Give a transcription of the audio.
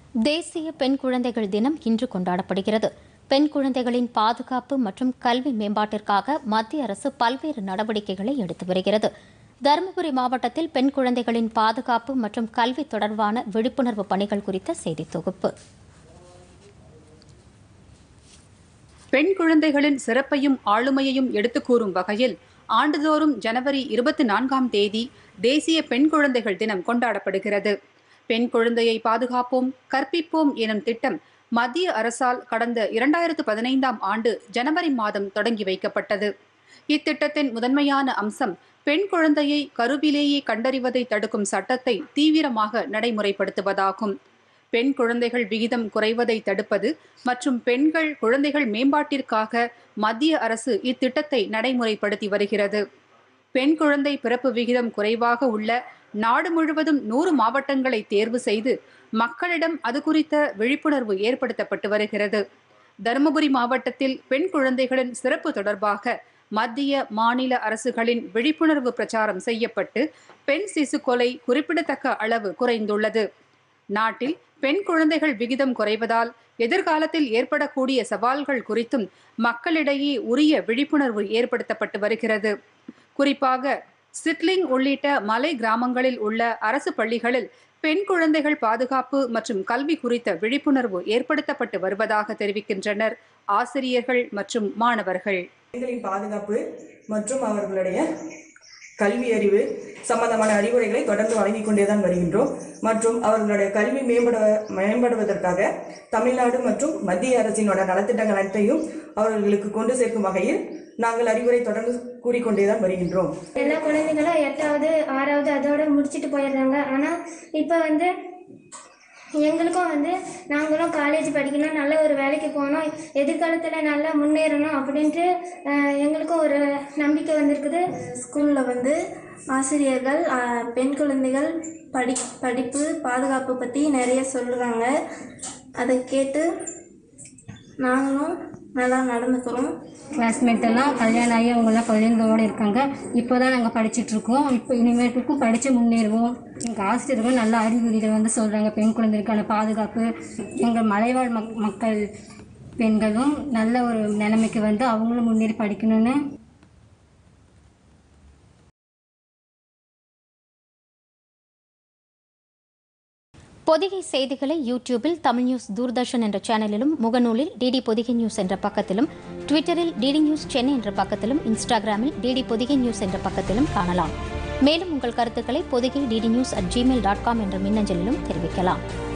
தேசிய பெண் குழந்தைகள் தினம் இன்று கொண்டாடப்படுகிறது பெண் குழந்தைகளின் பாதுகாப்பு மற்றும் கல்வி மேம்பாட்டிற்காக மத்திய அரசு பல்வேறு நடவடிக்கைகளை எடுத்து வருகிறது தருமபுரி மாவட்டத்தில் பெண் குழந்தைகளின் பாதுகாப்பு மற்றும் கல்வி தொடர்பான விழிப்புணர்வு பணிகள் குறித்த செய்தி தொகுப்பு பெண் குழந்தைகளின் சிறப்பையும் ஆளுமையையும் எடுத்துக் கூறும் வகையில் ஆண்டுதோறும் ஜனவரி இருபத்தி நான்காம் தேதி தேசிய பெண் குழந்தைகள் தினம் கொண்டாடப்படுகிறது பெண் குழந்தையை பாதுகாப்போம் கற்பிப்போம் எனும் திட்டம் மத்திய அரசால் கடந்த இரண்டாயிரத்து பதினைந்தாம் ஆண்டு ஜனவரி மாதம் தொடங்கி வைக்கப்பட்டது இத்திட்டத்தின் முதன்மையான அம்சம் பெண் குழந்தையை கருவிலேயே கண்டறிவதை தடுக்கும் சட்டத்தை தீவிரமாக நடைமுறைப்படுத்துவதாகும் பெண் குழந்தைகள் விகிதம் குறைவதை தடுப்பது மற்றும் பெண்கள் குழந்தைகள் மேம்பாட்டிற்காக மத்திய அரசு இத்திட்டத்தை நடைமுறைப்படுத்தி வருகிறது பெண் குழந்தை பிறப்பு விகிதம் குறைவாக உள்ள நாடு முழுவதும் நூறு மாவட்டங்களை தேர்வு செய்து மக்களிடம் அது குறித்த விழிப்புணர்வு ஏற்படுத்தப்பட்டு வருகிறது தருமபுரி மாவட்டத்தில் பெண் குழந்தைகளின் சிறப்பு தொடர்பாக மத்திய மாநில அரசுகளின் விழிப்புணர்வு பிரச்சாரம் செய்யப்பட்டு பெண் சிசு கொலை குறிப்பிடத்தக்க அளவு குறைந்துள்ளது நாட்டில் பெண் குழந்தைகள் விகிதம் குறைவதால் எதிர்காலத்தில் ஏற்படக்கூடிய சவால்கள் குறித்தும் மக்களிடையே உரிய விழிப்புணர்வு ஏற்படுத்தப்பட்டு வருகிறது குறிப்பாக சிட்லிங் உள்ளிட்ட மலை கிராமங்களில் உள்ள அரசு பள்ளிகளில் பெண் குழந்தைகள் பாதுகாப்பு மற்றும் கல்வி குறித்த விழிப்புணர்வு ஏற்படுத்தப்பட்டு வருவதாக தெரிவிக்கின்றனர் ஆசிரியர்கள் மற்றும் மாணவர்கள் பெண்களின் பாதுகாப்பு மற்றும் அவர்களுடைய கல்வி அறிவு சம்பந்தமான அறிவுரைகளை தொடர்ந்து வழங்கிக் கொண்டேதான் வருகின்றோம் மற்றும் அவர்களுடைய கல்வி மேம்பட மேம்படுவதற்காக தமிழ்நாடு மற்றும் மத்திய அரசினோட நலத்திட்டங்கள் அனைத்தையும் அவர்களுக்கு கொண்டு சேர்க்கும் வகையில் நாங்கள் அறிவுரை தொடர்ந்து கூறிக்கொண்டேதான் வருகின்றோம் எல்லா குழந்தைங்களும் எட்டாவது ஆறாவது அதோட முடிச்சுட்டு போயிடுறாங்க ஆனால் இப்போ வந்து எங்களுக்கும் வந்து நாங்களும் காலேஜ் படிக்கணும் நல்ல ஒரு வேலைக்கு போகணும் எதிர்காலத்தில் நல்லா முன்னேறணும் அப்படின்ட்டு அஹ், எங்களுக்கும் ஒரு நம்பிக்கை வந்திருக்குது ஸ்கூலில் வந்து ஆசிரியர்கள் ஆ, பெண் குழந்தைகள் படி படிப்பு பாதுகாப்பு பற்றி நிறைய சொல்கிறாங்க அதை கேட்டு நாங்களும் நல்லா நடந்துக்கிறோம் கிளாஸ்மேட் எல்லாம் கல்யாணம் ஆகி அவங்கெல்லாம் குழந்தைங்களோடு இருக்காங்க இப்போ தான் நாங்கள் படிச்சிட்ருக்கோம் இப்போ இனிமேட்டுக்கும் படித்து முன்னேறுவோம் எங்கள் ஆசிரியர்கள் நல்ல அறிகுறிகள் வந்து சொல்கிறாங்க பெண் குழந்தைகளுக்கான பாதுகாப்பு எங்கள் மலைவாழ் மக் மக்கள் பெண்களும் நல்ல ஒரு நிலைமைக்கு வந்து அவங்களும் முன்னேறி படிக்கணும்னு பொதிகை செய்திகளை யூடியூபில் தமிழ் நியூஸ் தூர்தர்ஷன் என்ற சேனலிலும் முகநூலில் டிடி பொதிகை நியூஸ் என்ற பக்கத்திலும் ட்விட்டரில் டிடி நியூஸ் சென்னை என்ற பக்கத்திலும் இன்ஸ்டாகிராமில் டிடி பொதிகை நியூஸ் என்ற பக்கத்திலும் காணலாம் மேலும் உங்கள் கருத்துக்களை Podhigai DD news at Gmail dot com என்ற மின்னஞ்சலிலும் தெரிவிக்கலாம்